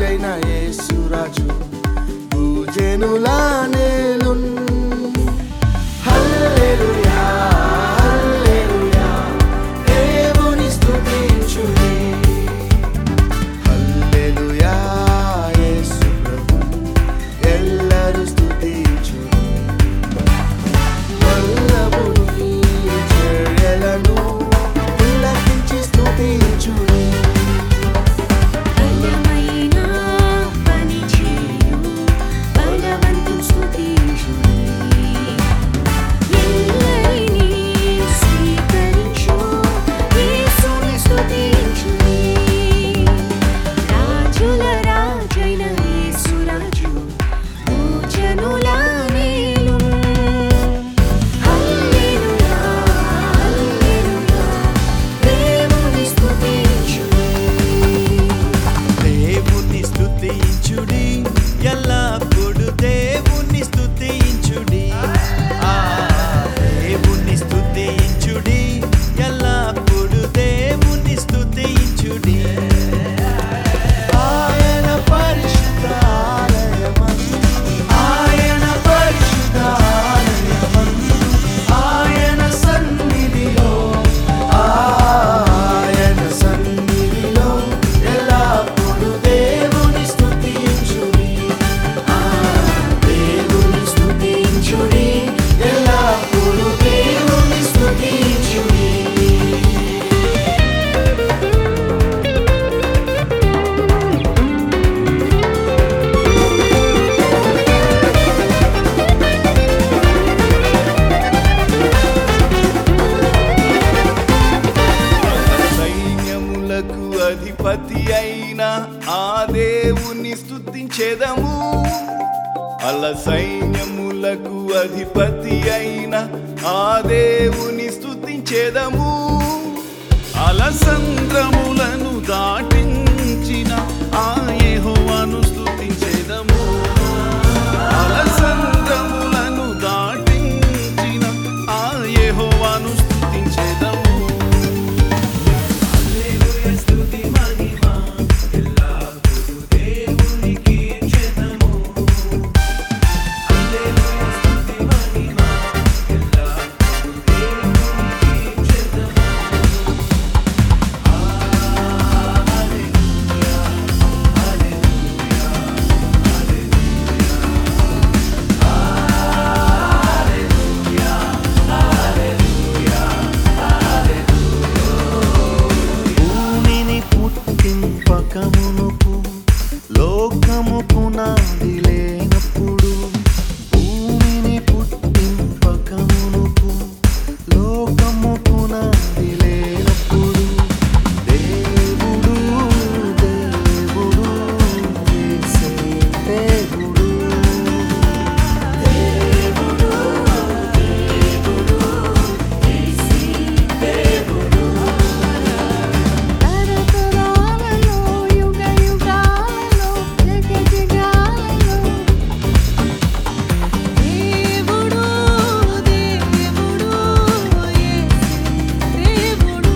రాజైన యేసురాజు భూజనులా నేలున్ హల్లెలూయా హల్లెలూయా దేవుని స్తుతించుడి హల్లెలూయా యేసు ప్రభు ఎల్లరూ స్తుతించుడి వల్లభుని చర్యలను తిలకించి స్తుతించుడి బలమైన పని చేయు బలవంతుని స్తుతించుడి ఎల్లరినీ స్వీకరించు యేసుని స్తుతించుడి రాజుల రాజైన యేసురాజు భూజనుల మేలును హల్లెలూయా హల్లెలూయా దేవుని స్తుతించుడి దేవుని స్తుతించుడి ఎల్లప్పుడు దేవుని స్తుతించుడి ఆ దేవుని స్తుతించుడి ఎల్లప్పుడు దేవుని స్తుతించుడి ఆయన పరిశుద్ధ ఆలయమందు ఆయన పరిశుద్ధ ఆలయమందు ఆయన సన్నిధిలో ఆయన సన్నిధిలో ఎల్లప్పుడూ దేవుని స్తుతించుడి ఆ దేవుని స్తుతించుడి ఎల్లప్పుడూ దేవుని స్తుతించుడి సైన్యములకు అధిపతి అయిన ఆ దేవుని స్తుతించేదము అల సైన్యములకు అధిపతి అయిన ఆ దేవుని స్తుతించేదము అలసంద్రములను దాటించిన ఆ యెహోవాను స్తుతించేదము అలసంద్రములను దాటించిన ఆ యెహోవాను స్తుతించేదము భూమిని పుట్టింపకమునుపు లోకము పునాది లేనప్పుడు భూమిని పుట్టింపకమునుపు లోకము పునాది లేనప్పుడు దేవుడు దేవుడు యేసే దేవుడు తరతరాలలో యుగ యుగాలలో జగ జగాలలో దేవుడు దేవుడు యేసే దేవుడు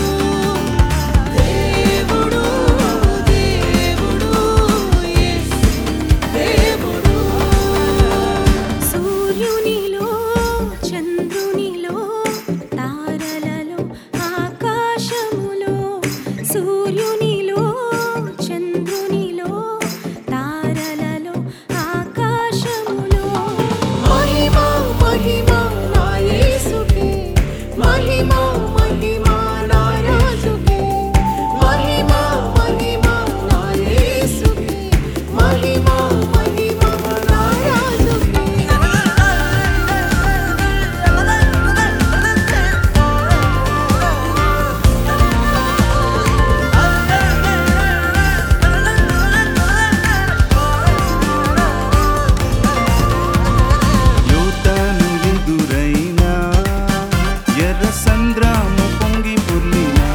దేవుడు దేవుడు యేసే దేవుడు సూర్యునిలో చంద్రునిలో తారలలో ఆకాశములో సూర్యునిలో చంద్రునిలో తారలలో ఆకాశములో మహిమ మహిమ నా యేసుకే మహిమ మహిమ నా రాజుకే మహిమ మహిమ నా యేసుకే మహిమ మహిమ నా యూతను ఎదురైనా ఎర్ర సంద్రము పొంగి పొర్లినా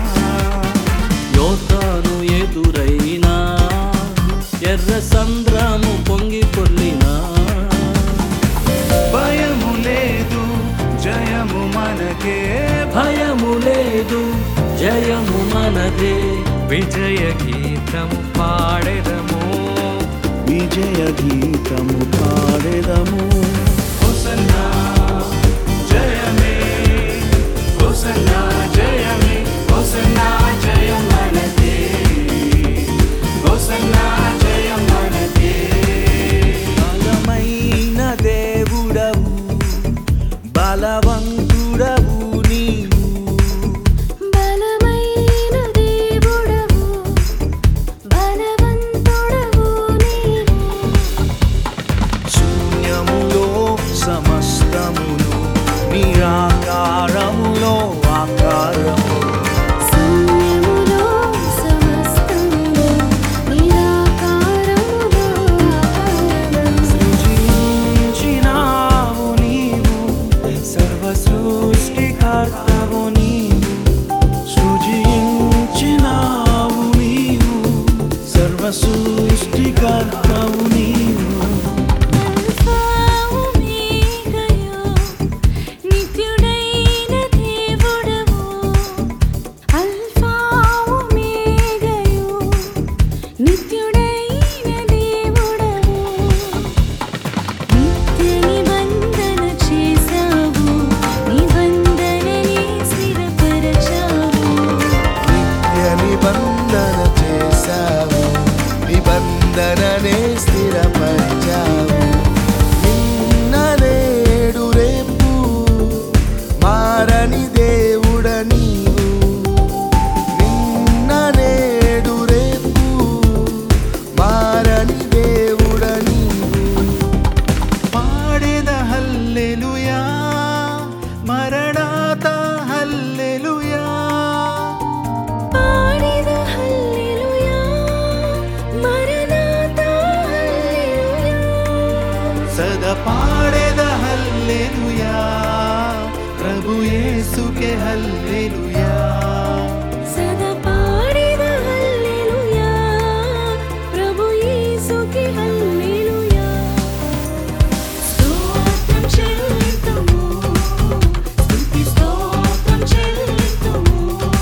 యోతాను ఎదురైనా ఎర్ర సంద్రము పొంగి పొర్లినా భయము లేదు జయము మనకే భయము లేదు జయము మనదే విజయ గీతము పాడెదము విజయ గీతము పాడెదము హోసన్నా జయమే హోసన్నా జయమే హోసన్నా జయం మనదే హోసన్నా జయం మనదే బలమైన దేవుడవు బలవంతుడవు నీవు బలమైన దేవుడవు బలవంతుడవు నీవు శూన్యములో సమస్తమును నిరాకారములో ఆకారము శూన్యములో సమస్తమును నిరాకారములో ఆకారము సృజించినావు నీవు సర్వ సృష్టికర్తవు నీవు సృజించినావు నీవు సర్వ సృష్టికర్తవు నీవు అల్ఫావు మీగయో నిత్యుడైన దేవుడవు అల్ఫావు మీగయో నిత్యుడైన దేవుడవు నిత్య నిబంధన చేసావు నిబంధనని స్థిరపరచావు నిత్య నిబంధన చేశావు నిబంధననే స్థిరపరిచావు నిన్న నేడు రేపు మారని దేవుడ నీవు నిన్న నేడు రేపు మారని దేవుడ నీవు పాడేద హల్లెలూయా మరణాత హల్లెలూయా పాడిద హల్లెలూయా మరణాతా హల్లెలూయా సదా పాడేద హల్లెలూయా ప్రభు యేసుకే హల్లెలూయా సదా పాడిద హల్లెలూయా ప్రభు యేసుకి హల్లెలూయా స్తోత్రం చెల్లితుము స్తుతి స్తోత్రం చెల్లితుము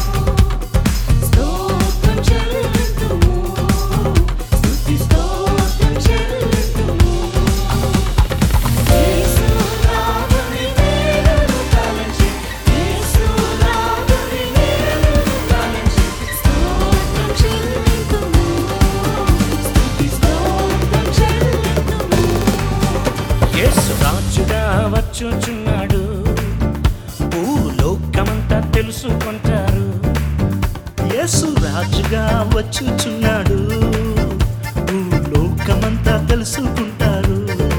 స్తోత్రం చెల్లితుము స్తుతి స్తోత్రం చెల్లితుము యేసు రాముని నేరును తలచి యేసు రాముని నేరును తలచి స్తోత్రం చెల్లితుము స్తుతి స్తోత్రం చెల్లితుము యేసు రాజుగా వచ్చుచున్నాడు భూలోకమంతా తెలుసుకుంటారు యేసు రాజుగా వచ్చుచున్నాడు భూలోకమంతా తెలుసుకుంటారు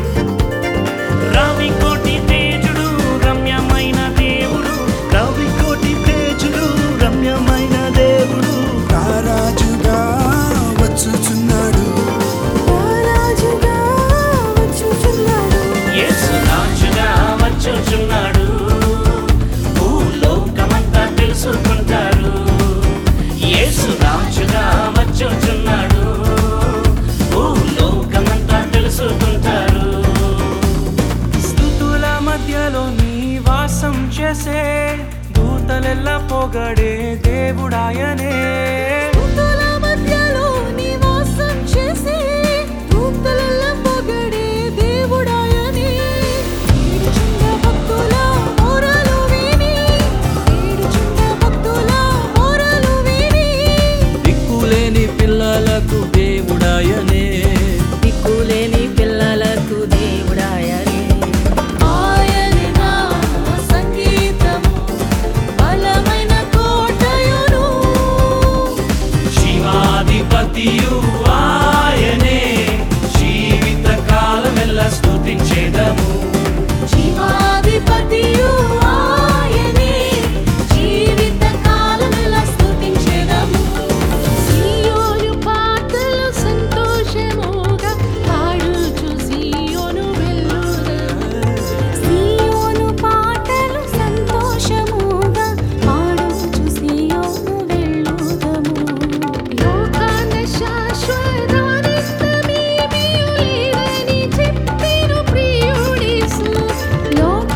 రావి కోటి తేజుడు రమ్యమైన దేవుడు రావి కోటి తేజుడు రమ్యమైన దేవుడు రారాజుగా వచ్చుచున్నాడు రాజుగా వచ్చుచున్నాడు యేసు రాజుగా వచ్చుచున్నాడు భూలోకమంతా తెలుసుకుంటారు యేసు రాజుగా వచ్చుచున్నాడు భూలోకమంతా తెలుసుకుంటారు స్థుతుల మధ్యలో నీ వాసం చేసే దూతలెల్ల పొగడే దేవుడాయనే దూతల మధ్యలో నివాసం చేసే దూతల పొగడే దేవుడాయని ఏడుచున్న భక్తుల మొరలు విని ఏడుచున్న భక్తుల మొరలు విని దిక్కులేని పిల్లలకు దేవుడాయనే దిక్కులేని పిల్లలకు దేవుడాయని ఆయనే నా సంగీతము బలమైన కోటయును శివాధిపతియు ఆయనే జీవిత కాలమెల్ల స్తుతించేదము జీవాధిపతియు ఆయనే జీవిత కాలమెల్లా స్తుతించెదము సీయోను పాటలు సంతోషముగా పాడుచు సీయోను వెళ్ళుదము సీయోను పాటలు సంతోషముగా పాడుచు సీయోను వెళ్ళుదము లోకాన శాశ్వతానిత్యమేమీ లేదని చెప్పెను ప్రియుడేసు లోక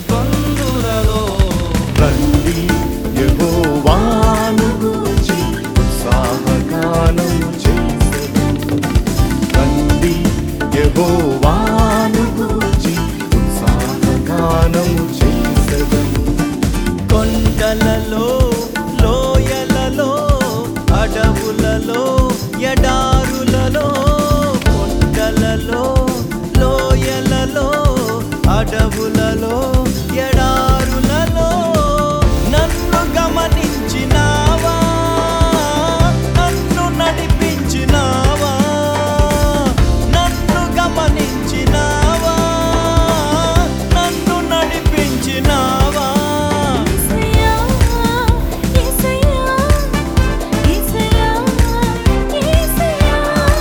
తొందురలో రండి యెహోవాను గూర్చి ఉత్సాహగానం చేసెదము. రండి యెహోవాను గూర్చి ఉత్సాహగానం చేసెదము. కొండలలో లోయలలో అడవులలో ఎడారులలో కొండలలో లోయలలో అడవులలో ఎడారులలో నన్ను గమనించినావా నన్ను నడిపించినావా నన్ను గమనించినావా నన్ను నడిపించినావా యేసయ్యా యేసయ్యా యేసయ్యా యేసయ్యా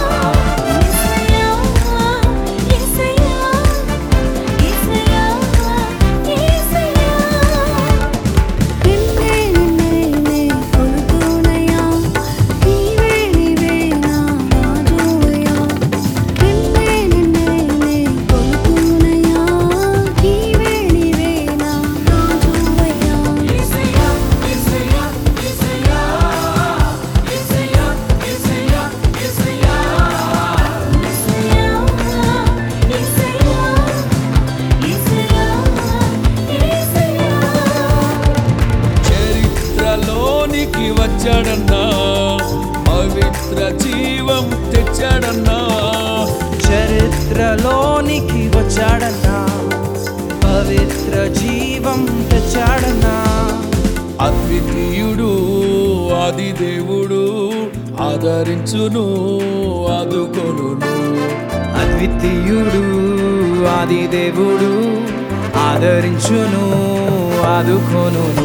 యేసయ్యా యేసయ్యా యేసయ్యా యేసయ్యా నిన్నే నిన్నే కొలుతునయా నీవే నీవే నా రాజువయ్యా నిన్నే నిన్నే కొలుతునయా నీవే నీవే నా రాజువయ్యా యేసయ్యా యేసయ్యా యేసయ్యా యేసయ్యా యేసయ్యా యేసయ్యా చరిత్రలోనికి వచ్చాడన్నా పవిత్ర జీవం తెచ్చాడన్నా చరిత్రలోనికి వచ్చాడన్నా పవిత్ర జీవం తెచ్చాడన్నా అద్వితీయుడు ఆది దేవుడు ఆదరించును ఆదుకొనును అద్వితీయుడు ఆది దేవుడు ఆదరించును ఆదుకొనును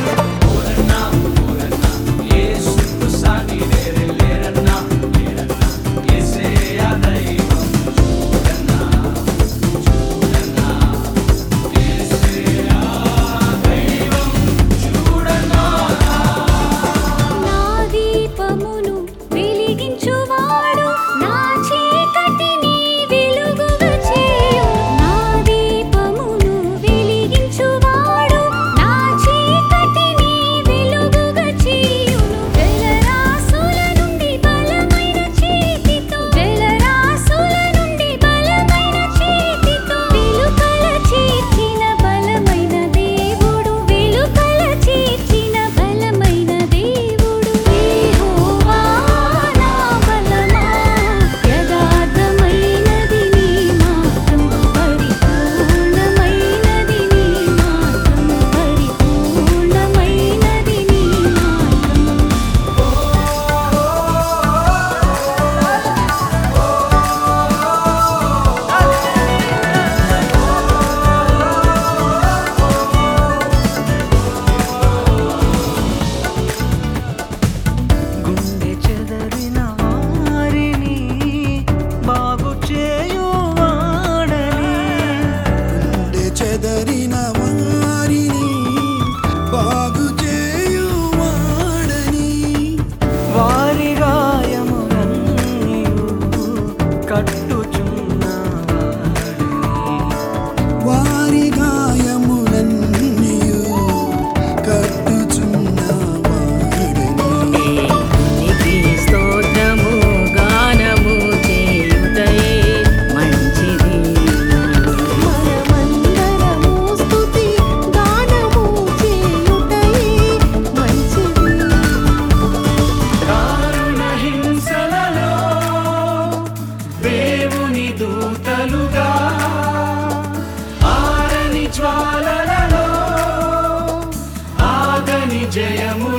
నా దీపమును వెలిగించువాడు నా చీకటిని వెలుగుగా చేయు నా దీపమును వెలిగించువాడు నా చీకటిని వెలుగుగా చేయును జలరాసుల నుండి బలమైన చేతితో జలరాసుల నుండి బలమైన చేతితో వెలుకల చేర్చిన బలమైన దేవుడు వెలుకల చేర్చిన బలమైన దేవుడు యెహోవా నా బలమా యథార్థమైనది నీ మార్గం పరిపూర్ణమైనది నీ మార్గం పరిపూర్ణమైనది నీ మార్గం గుండె చెదరిన వారిని బాగు చేయువాడని గుండె చెదరిన వారిని బాగు చేయువాడని వారి గాయములన్నీయు కట్టుచున్నవాడని వారి గాయములన్నీయు కట్టుచున్నవాడని నీకి స్తోత్రము గానము చేయుటయే మంచిది మనమందరము స్తుతి గానము చేయుటయే మంచిది దారుణ హింసలలో దేవుని దూతలుగా ఆరని జ్వాలలలో ఆగని జయము